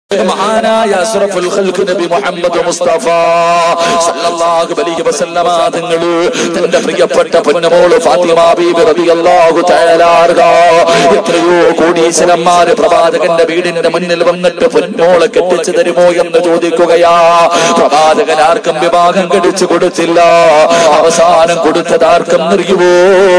മഹാനായ അസ്റഫുൽ ഖൽഖ് നബി മുഹമ്മദ് മുസ്തഫ സല്ലല്ലാഹു അലൈഹി വസല്ലമ തങ്ങൾ തന്റെ പ്രിയപ്പെട്ട പൊന്നുമോള് ഫാത്തിമ ബീബി റളിയല്ലാഹു തആല അൻഹ എത്രയോ കോടീശ്വരന്മാര് പ്രവാചകന്റെ വീടിന്റെ മുന്നിൽ വന്നിട്ട് പൊന്നോളെ കെട്ടിച്ചു തരുമോ എന്ന് ചോദിക്കുകയാ പ്രവാചകൻ ആർക്കും വിവാഹം കടിച്ചു കൊടുത്തില്ല അവസാനം കൊടുത്തത് ആർക്കും അറിയുമോ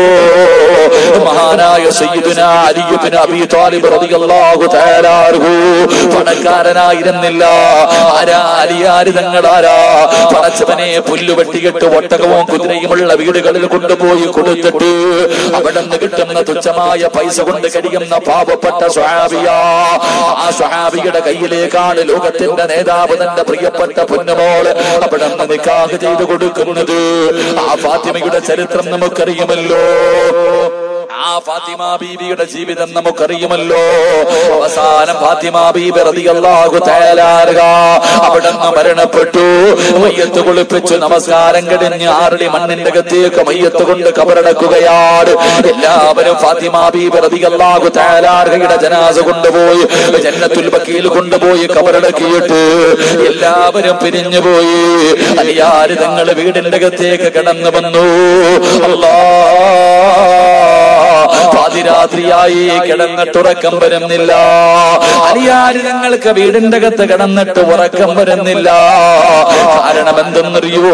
മഹാനായ സയ്യിദുന അലിയുബിന് അബി താലിബ് റളിയല്ലാഹു തആല അൻഹു പണക്കാരനായിരുന്നില്ല ആരാ അലിയാര് തങ്ങളാരാ പടച്ചവനെ പുല്ല് വെട്ടിയിട്ട് ഒട്ടകവും കുതിരയുമുള്ള വീടുകളിൽ കൊണ്ടുപോയി കൊടുത്തിട്ട് അവിടെ നിന്ന് കിട്ടുന്ന തുച്ഛമായ പൈസ കൊണ്ട് കഴിയുന്ന പാവപ്പെട്ട സ്വഹാബിയ ആ സ്വഹാബിയുടെ കയ്യിലേക്കാണ് ലോകത്തിന്റെ നേതാവ് തന്റെ പ്രിയപ്പെട്ട പൊന്നുമോള് അവിടെ നിന്ന് നിക്കാഹ് ചെയ്തു കൊടുക്കുന്നത് ആ ഫാത്തിമയുടെ ചരിത്രം നമുക്കറിയുമല്ലോ ആ ഫാത്തിമ ബീവിയുടെ ജീവിതം നമുക്കറിയുമല്ലോ അവസാനം ഫാത്തിമ ബീബി റളിയല്ലാഹു തആല അൻഹ അവിടുന്ന് മരണപ്പെട്ടു മയ്യത്ത് കുളിപ്പിച്ചു നമസ്കാരം കഴിഞ്ഞ് ആറടി മണ്ണിന്റെ അകത്തേക്ക് മയ്യത്ത് കൊണ്ട് കബറടക്കുകയാണ് എല്ലാവരും ഫാത്തിമ ബീബി റളിയല്ലാഹു തആല അൻഹയുടെ ജനാസ കൊണ്ടുപോയി ജന്നത്തുൽ ബക്കീൽ കൊണ്ടുപോയി കബറടക്കിയിട്ട് എല്ലാവരും പിരിഞ്ഞുപോയി അലിയാര് തങ്ങൾ വീടിന്റെ അകത്തേക്ക് കടന്നു വന്നു അല്ലാ പാതിരാത്രിയായി കിടന്നിട്ട് ഉറക്കം വരുന്നില്ല അലിയാര് ഞങ്ങൾക്ക് വീടിന്റെ അകത്ത് കിടന്നിട്ട് ഉറക്കം വരുന്നില്ല കാരണം എന്തെന്നറിയോ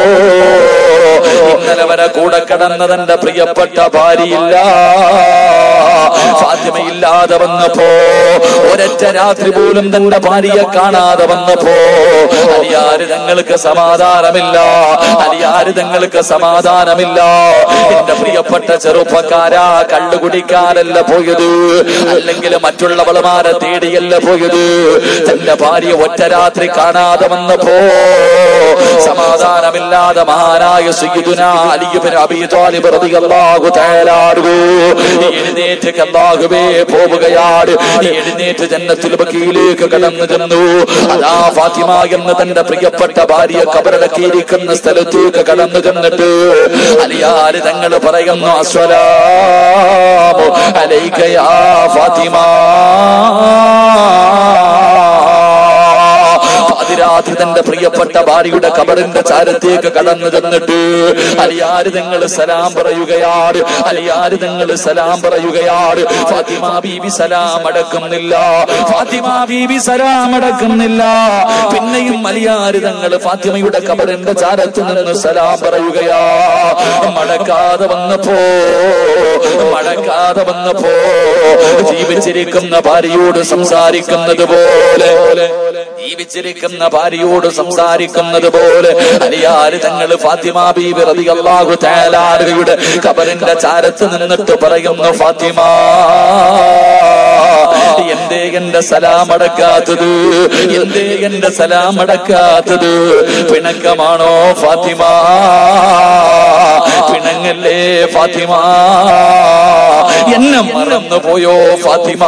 ഇന്നലെ വരെ കൂടെ കിടന്നതെന്റെ പ്രിയപ്പെട്ട ഭാര്യയില്ല ഫാത്തിമയില്ലാതെ വന്നപ്പോ ഒരൊറ്റ രാത്രി പോലും തന്റെ ഭാര്യയെ കാണാതെ വന്നപ്പോ അലിയാര് ഞങ്ങൾക്ക് സമാധാനമില്ല അലിയാര് ഞങ്ങൾക്ക് സമാധാനമില്ല എന്റെ പ്രിയപ്പെട്ട ചെറുപ്പക്കാരാ കള്ളു കുടിക്കാനല്ല പോയത് അല്ലെങ്കിൽ മറ്റുള്ളവളുമാരെ തേടിയല്ല പോയത് തന്റെ ഭാര്യ ഒറ്റ രാത്രി കാണാതെ വന്നപ്പോ സമാധാനമില്ലാതെ മഹാനായ സയ്യിദുന അലിയുബിന് അബീ താലിബ് റളിയല്ലാഹു തആല അൻഹു എഴുന്നേറ്റ് അല്ലാഹുവേ പോവുകയാണ് എഴുന്നേറ്റ് ജന്നത്തുൽ ബക്കീലേക്ക് കടന്നു ചെന്നു അതാ ഫാത്തിമ എന്ന തന്റെ പ്രിയപ്പെട്ട ഭാര്യ കബറടക്കിയിരിക്കുന്ന സ്ഥലത്തേക്ക് കടന്നു ചെന്നിട്ട് അലിയാര് തങ്ങൾ പറയുന്നു അസ്വലാമു അലൈക യാ ഫാത്തിമ പാതിരാത്രി തന്റെ പ്രിയപ്പെട്ട ഭാര്യയുടെ കബറിന്റെ ചാരത്തേക്ക് കടന്നു ചെന്നിട്ട് അലിയാര് നിങ്ങൾ സലാം പറയുകയാണ് അലിയാര് നിങ്ങൾ സലാം പറയുകയാണ് ഫാത്തിമ ബീബി സലാം അടക്കുന്നില്ല ഫാത്തിമ ബീബി സലാം അടക്കുന്നില്ല പിന്നെയും അലിയാര് തങ്ങൾ ഫാത്തിമയുടെ കബറിന്റെ ചാരത്ത് നിന്ന് സലാം പറയുകയാ മടക്കാതെ വന്നപ്പോ മടക്കാതെ വന്നപ്പോ ജീവിച്ചിരിക്കുന്ന ഭാര്യയോട് സംസാരിക്കുന്നത് പോലെ ജീവിച്ചിരിക്കുന്ന ഭാര്യയോട് സംസാരിക്കുന്നത് പോലെ അലിയാര് തങ്ങൾ ഫാത്തിമ ബീബി റളിയല്ലാഹു തആല അൻഹയുടെ കബറിന്റെ ചാരത്ത് നിന്നിട്ട് പറയുന്നു ഫാത്തിമ എന്തേ എന്റെ സലാം അടക്കാത്തത് എന്തേ എന്റെ സലാം അടക്കാത്തത് പിണക്കമാണോ ഫാത്തിമ പിണങ്ങല്ലേ ഫാത്തിമ എന്നെ മറന്നു പോയോ ഫാത്തിമ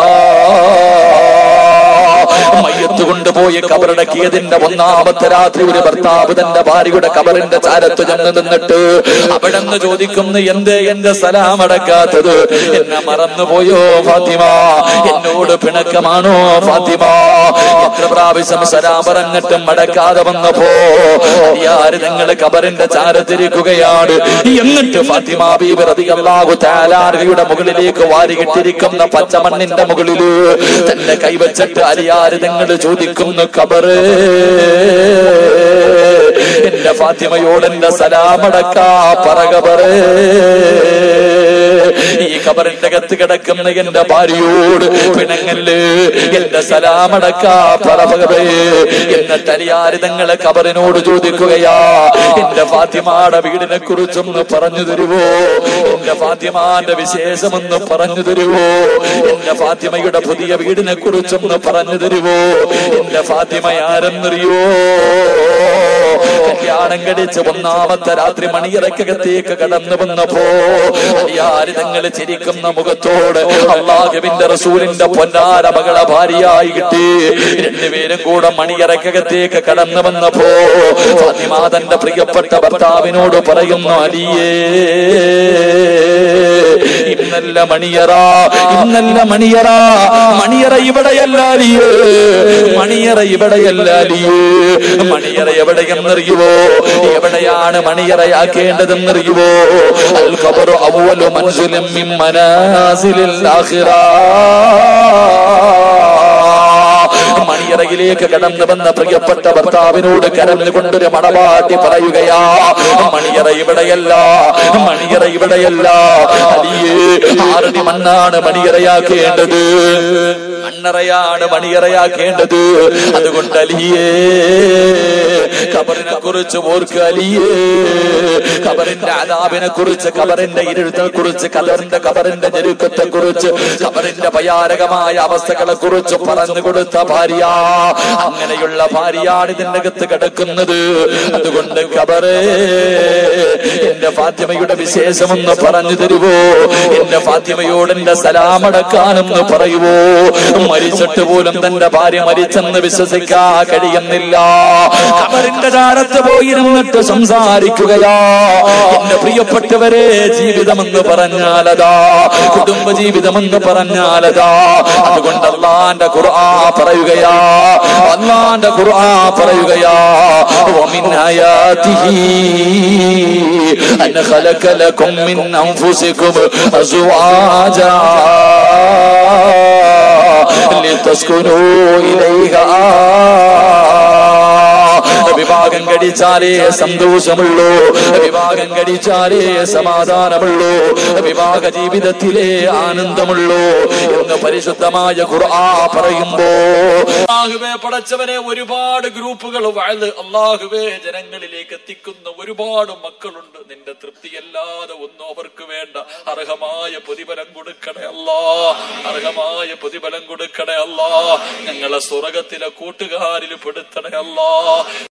മയ്യത്ത് കൊണ്ടുപോയി കബറടക്കിയതിന്റെ ഒന്നാമത്തെ രാത്രി ഒരു ഭർത്താവ് തന്റെ ഭാര്യയുടെ കബറിന്റെ ചാരത്ത് ചെന്ന് നിന്നിട്ട് അവിടെ നിന്ന് ചോദിക്കുന്നു എന്തേ എന്റെ സലാം അടക്കാത്തത് എന്നെ മറന്നുപോയോ ഫാത്തിമ എന്നോട് പിണക്കമാണോ ഫാത്തിമ എത്ര പ്രാവശ്യം സലാം പറഞ്ഞിട്ടും മടക്കാതെ വന്നപ്പോ ആര് നിങ്ങൾ കബറിന്റെ ചാരത്തിരിക്കുകയാണ് എന്നിട്ട് ഫാത്തിമ ബീബി റളിയല്ലാഹു തആല അൻഹയുടെ മുകളിലേക്ക് വാരികിട്ടിരിക്കുന്ന പച്ചമണ്ണിന്റെ മുകളില് തന്റെ കൈവച്ചിട്ട് അലിയാര് നിങ്ങൾ ചോദിക്കുന്നു കബറ് എന്റെ ഫാത്തിമയോട് എന്റെ സലാമടക്കാ പറകബറ് ഈ കബറിന്റെ അകത്ത് കിടക്കുന്ന എന്റെ ഭാര്യയോട് പിണങ്ങല് എന്റെ സലാമടക്കാ പറകബേ എന്നിട്ട് അലിയാര് തങ്ങളെ കബറിനോട് ചോദിക്കുകയാ എന്റെ ഫാത്തിമാടെ വീടിനെ കുറിച്ചൊന്ന് പറഞ്ഞു തരുവോ എന്റെ ഫാത്തിമാന്റെ വിശേഷമൊന്ന് പറഞ്ഞു തരുവോ എന്റെ ഫാത്തിമയുടെ പുതിയ വീടിനെ കുറിച്ചൊന്ന് പറഞ്ഞു തരുവോ എന്റെ ഫാത്തിമ ആരെന്നറിയോ കല്യാണം കഴിച്ച് ഒന്നാമത്തെ രാത്രി മണിയറക്കകത്തേക്ക് കടന്നു വന്നപ്പോ അലിയാര് തങ്ങൾ ചിരിക്കുന്ന മുഖത്തോട് അള്ളാഹുവിന്റെ റസൂലിന്റെ പൊന്നാര മകളെ ഭാര്യയായി കിട്ടി രണ്ടുപേരും കൂടെ മണിയറക്കകത്തേക്ക് കടന്നു വന്നപ്പോ ഫാത്തിമ തന്റെ പ്രിയപ്പെട്ട ഭർത്താവിനോട് പറയുന്നു അലിയേ ഇന്നല്ല മണിയറ ഇന്നല്ല മണിയറ മണിയറ ഇവിടെയല്ല അലിയേ മണിയറ മണിയറ ഇവിടെയല്ല അലിയേ മണിയറ എവിടെയെന്നറിയുവോ എവിടെയാണ് മണിയറയാക്കേണ്ടതെന്നറിയുവോ അൽ ഖബറു അവ്വലു മൻസിലിൻ മിൻ മനാസിലിൽ ആഖിറ മണിയറയിലേക്ക് കടന്നു വന്ന പ്രിയപ്പെട്ട ഭർത്താവിനോട് കരഞ്ഞുകൊണ്ടൊരു മണവാട്ടി പറയുകയാ മണിയറ ഇവിടെയല്ല മണിയറ ഇവിടെയല്ല അലിയേ ആറടി മണ്ണാണ് മണിയറയാക്കേണ്ടത് മണ്ണറയാണ് മണിയറയാക്കേണ്ടത് അതുകൊണ്ട് അലിയേ കബറിനെ കുറിച്ച് ഓർക്ക് അലിയേ കബറിന്റെ അതാബിനെ കുറിച്ച് കബറിന്റെ ഇരുഴത്തെ കുറിച്ച് കബറിന്റെ കബറിന്റെ ഞെരുക്കത്തെ കുറിച്ച് കബറിന്റെ ഭയാനകമായ അവസ്ഥകളെ കുറിച്ച് പറഞ്ഞു കൊടുത്ത ഭാര്യ അങ്ങനെയുള്ള ഭാര്യയാണ് ഇതിന്റെ അകത്ത് കിടക്കുന്നത് അതുകൊണ്ട് കബറേ എന്റെ ഫാത്തിമയുടെ വിശേഷമെന്ന് പറഞ്ഞു തരുവോ എന്റെ ഫാത്തിമയോട് എന്റെ സലാമടക്കാനെന്ന് പറയുവോ മരിച്ചിട്ട് പോലും തന്റെ ഭാര്യ മരിച്ചെന്ന് വിശ്വസിക്കാൻ കഴിയുന്നില്ല കബറിന്റെ ചാരത്ത് പോയിരുന്നിട്ട് സംസാരിക്കുകയാ എന്റെ പ്രിയപ്പെട്ടവരെ ജീവിതമെന്ന് പറഞ്ഞാലതാ കുടുംബ ജീവിതമെന്ന് പറഞ്ഞാലതാ അതുകൊണ്ട് അള്ളാന്റെ ഖുർആ പറയുകയാ അള്ളാന്റെ ഖുർആ പറയുകയാ ومن آياته أن خلق لكم من أنفسكم أزواجا لتسكنوا إليها വിവാഹം കഴിച്ചാലേ സന്തോഷമുള്ളൂ വിവാഹം കഴിച്ചാലേ സമാധാനമുള്ളൂ വിവാഹ ജീവിതത്തിലെ ആനന്ദമുള്ളൂ എന്ന് പരിശുദ്ധമായ ഖുർആ പറയുമ്പോ അള്ളാഹുവേ പടച്ചവനെ ഒരുപാട് ഗ്രൂപ്പുകൾ വാഴ്ന്ന് അള്ളാഹുവേ ജനങ്ങളിലേക്ക് എത്തിക്കുന്ന ഒരുപാട് മക്കളുണ്ട് നിന്റെ തൃപ്തിയല്ലാതെ ഒന്നും അവർക്ക് വേണ്ട അർഹമായ പ്രതിഫലം കൊടുക്കണേ അല്ലാ അർഹമായ പ്രതിഫലം കൊടുക്കണേ അല്ലാ ഞങ്ങളെ സ്വർഗത്തിലെ കൂട്ടുകാരിൽ പെടുത്തണേ അല്ലാ